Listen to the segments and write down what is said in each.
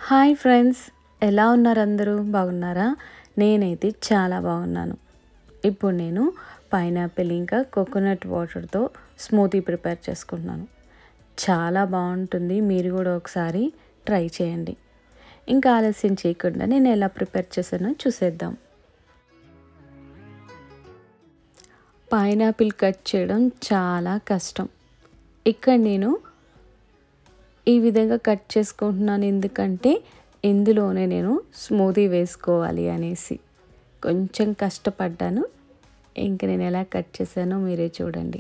hi friends ఎలా ఉన్నారు అందరూ బాగున్నారా నేనైతే చాలా బాగున్నాను ఇప్పుడు నేను పైనాపిల్ ఇంకా కోకోనట్ వాటర్తో స్మూతీ ప్రిపేర్ చేసుకుంటున్నాను చాలా బాగుంటుంది మీరు కూడా ఒకసారి ట్రై చేయండి ఇంకా ఆలస్యం చేయకుండా నేను ఎలా ప్రిపేర్ చేశానో చూసేద్దాం పైనాపిల్ కట్ చేయడం చాలా కష్టం ఇక్కడ నేను ఈ విధంగా కట్ చేసుకుంటున్నాను ఎందుకంటే ఇందులోనే నేను స్మూదీ వేసుకోవాలి అనేసి కొంచెం కష్టపడ్డాను ఇంక నేను ఎలా కట్ చేశానో మీరే చూడండి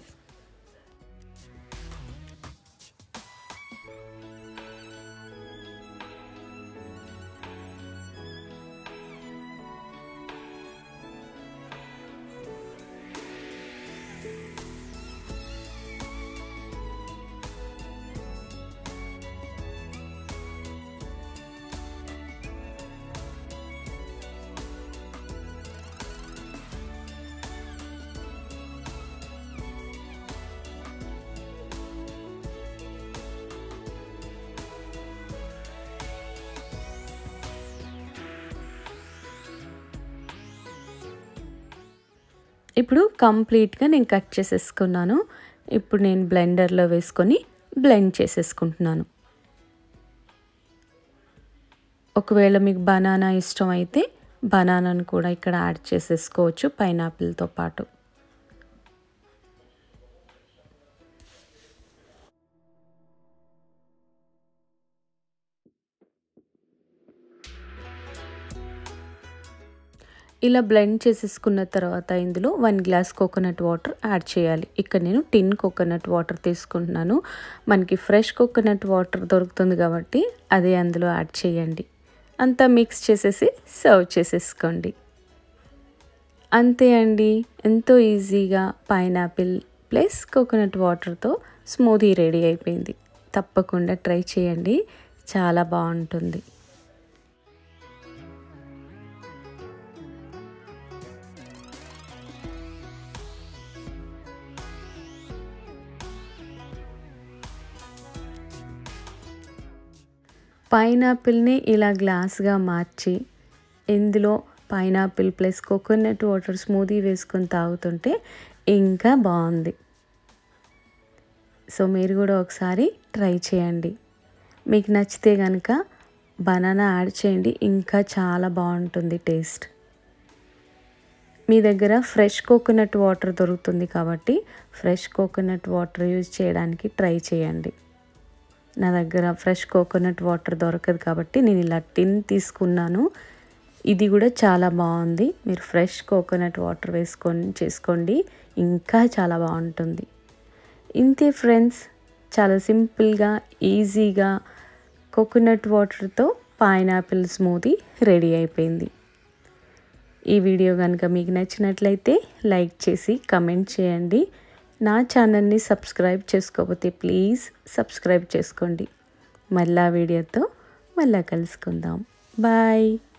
ఇప్పుడు కంప్లీట్గా నేను కట్ చేసేసుకున్నాను ఇప్పుడు నేను బ్లెండర్లో వేసుకొని బ్లెండ్ చేసేసుకుంటున్నాను ఒకవేళ మీకు బనానా ఇష్టం అయితే బనానాను కూడా ఇక్కడ యాడ్ చేసేసుకోవచ్చు పైనాపిల్తో పాటు ఇలా బ్లెండ్ చేసేసుకున్న తర్వాత ఇందులో one glass coconut water add చేయాలి ఇక్కడ నేను టిన్ కోకోనట్ వాటర్ తీసుకుంటున్నాను మనకి ఫ్రెష్ కోకోనట్ వాటర్ దొరుకుతుంది కాబట్టి అదే అందులో యాడ్ చేయండి అంతా మిక్స్ చేసేసి సర్వ్ చేసేసుకోండి అంతే అండి ఎంతో ఈజీగా పైనాపిల్ ప్లస్ కోకోనట్ వాటర్తో స్మూదీ రెడీ అయిపోయింది తప్పకుండా ట్రై చేయండి చాలా బాగుంటుంది పైనాపిల్ని ఇలా గ్లాస్గా మార్చి ఇందులో pineapple plus coconut water smoothie వేసుకొని తాగుతుంటే ఇంకా బాగుంది సో మీరు కూడా ఒకసారి ట్రై చేయండి మీకు నచ్చితే కనుక బనానా యాడ్ చేయండి ఇంకా చాలా బాగుంటుంది టేస్ట్ మీ దగ్గర ఫ్రెష్ కోకోనట్ వాటర్ దొరుకుతుంది కాబట్టి ఫ్రెష్ కోకోనట్ వాటర్ యూజ్ చేయడానికి ట్రై చేయండి నా దగ్గర ఫ్రెష్ కోకోనట్ వాటర్ దొరకదు కాబట్టి నేను ఇలా టిన్ తీసుకున్నాను ఇది కూడా చాలా బాగుంది మీరు ఫ్రెష్ కోకోనట్ వాటర్ వేసుకొని చేసుకోండి ఇంకా చాలా బాగుంటుంది ఇంతే ఫ్రెండ్స్ చాలా సింపుల్గా ఈజీగా కోకోనట్ వాటర్తో పైనాపిల్ స్మూతీ రెడీ అయిపోయింది ఈ వీడియో కనుక మీకు నచ్చినట్లయితే లైక్ చేసి కమెంట్ చేయండి నా ఛానల్ని సబ్స్క్రైబ్ చేసుకోకపోతే ప్లీజ్ సబ్స్క్రైబ్ చేసుకోండి మళ్ళా వీడియోతో మళ్ళా కలుసుకుందాం బాయ్